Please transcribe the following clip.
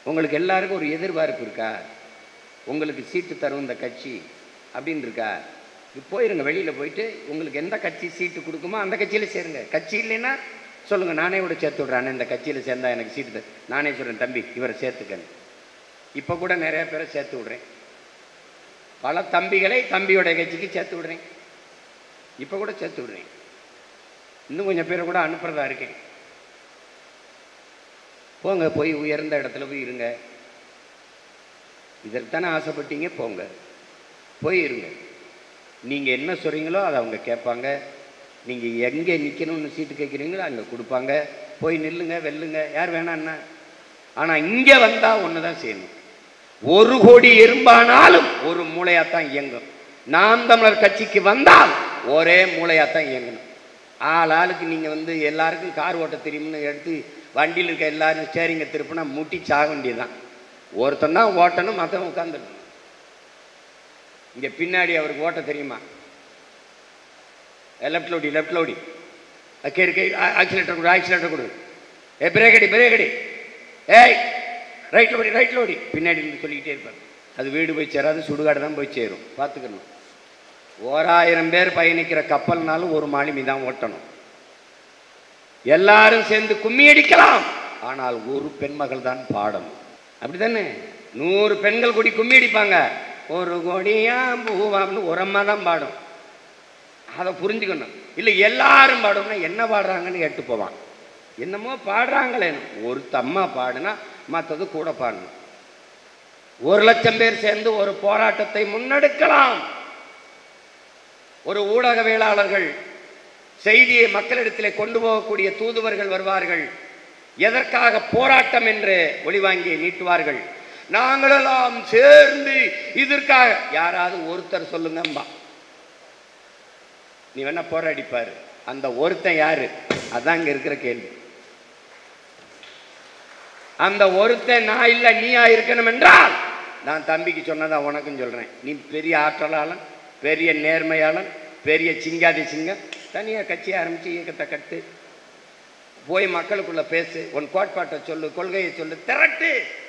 உங்களுக்கு எல்லாருக்கும் ஒரு எதிர்பார்ப்பு இருக்கா உங்களுக்கு சீட்டு தரும் இந்த கட்சி அப்படின்னு இருக்கா இப்ப போயிருங்க வெளியில் போயிட்டு உங்களுக்கு எந்த கட்சி சீட்டு கொடுக்குமோ அந்த கட்சியில் சேருங்க கட்சி இல்லைன்னா சொல்லுங்கள் நானே கூட சேர்த்து விட்றேன் இந்த கட்சியில் சேர்ந்தா எனக்கு சீட்டு தரு. நானே சொல்கிறேன் தம்பி இவரை சேர்த்துக்கன்னு இப்போ கூட நிறைய பேரை சேர்த்து விட்றேன் பல தம்பிகளை தம்பியோட கட்சிக்கு சேர்த்து விடுறேன் இப்போ கூட சேர்த்து விடுறேன் இன்னும் கொஞ்சம் பேரை கூட அனுப்புறதா இருக்கேன் போங்க போய் உயர்ந்த இடத்துல போய் இருங்க இதற்கு தானே ஆசைப்பட்டீங்க போங்க போய் இருங்க நீங்கள் என்ன சொல்கிறீங்களோ அதை அவங்க கேட்பாங்க நீங்கள் எங்கே நிற்கணும்னு சீட்டு கேட்குறீங்களோ அங்கே கொடுப்பாங்க போய் நில்லுங்க வெல்லுங்க யார் வேணான்னா ஆனால் இங்கே வந்தால் ஒன்று தான் செய்யணும் ஒரு கோடி எறும்பானாலும் ஒரு மூளையாத்தான் இயங்கும் நாம் தமிழர் கட்சிக்கு வந்தால் ஒரே மூளையாத்தான் இயங்கணும் ஆள் ஆளுக்கு நீங்கள் வந்து எல்லாருக்கும் கார் ஓட்ட தெரியும்னு எடுத்து வண்டியில் இருக்க எல்லாரும் ஸ்டேரிங்கை திருப்பினா முட்டி சாக வேண்டியதுதான் ஒருத்தன் தான் ஓட்டணும் மற்றவன் உட்காந்துருக்கணும் இங்கே பின்னாடி அவருக்கு ஓட்ட தெரியுமா லெஃப்ட் லோடி லெஃப்ட் லோடி கே கே ஆக்சிலேட்டர் கொடு ஆக்சிலேட்டர் கொடு ஏ பிரேக் அடி பிரேக் அடி ஏய் ரைட்டில் ஓடி ரைட்டில் ஓடி பின்னாடி இருந்து சொல்லிக்கிட்டே இருப்பார் அது வீடு போய் சேராது சுடுகாடு தான் போய் சேரும் பார்த்துக்கணும் ஓராயிரம் பேர் பயணிக்கிற கப்பல்னாலும் ஒரு மாலுமி தான் ஓட்டணும் எல்லாரும் சேர்ந்து கும்மி அடிக்கலாம் ஆனால் ஒரு பெண்மகள் தான் பாடணும் அப்படிதானே நூறு பெண்கள் கூடி கும்மி அடிப்பாங்க ஒரு கொடியா பூவாம்னு ஒரு அம்மா தான் பாடும் அதை புரிஞ்சுக்கணும் இல்லை எல்லாரும் பாடணும்னா என்ன பாடுறாங்கன்னு கேட்டு போவான் என்னமோ பாடுறாங்களே ஒரு தம்மா பாடுனா மற்றது கூட பாடணும் ஒரு லட்சம் பேர் சேர்ந்து ஒரு போராட்டத்தை முன்னெடுக்கலாம் ஒரு ஊடகவியலாளர்கள் செய்தியை மக்களிடத்திலே கொண்டு போகக்கூடிய தூதுவர்கள் வருவார்கள் எதற்காக போராட்டம் என்று ஒளிவாங்கி நீட்டுவார்கள் நாங்களெல்லாம் சேர்ந்து இதற்காக யாராவது ஒருத்தர் சொல்லுங்கம்பா நீ வேணா போராடிப்பாரு அந்த ஒருத்தன் யாரு அதான் இங்க இருக்கிற கேள்வி அந்த ஒருத்தன் நான் இல்லை நீயா இருக்கணும் என்றால் நான் தம்பிக்கு சொன்னதா உனக்கும் சொல்றேன் நீ பெரிய ஆற்றலாளன் பெரிய நேர்மையாளன் பெரிய சிங்காதி சிங்கம் தனியா கட்சி ஆரம்பிச்சு இயக்கத்தை கட்டு போய் மக்களுக்குள்ள பேசு உன் கோட்பாட்டை சொல்லு கொள்கையை சொல்லு திரட்டு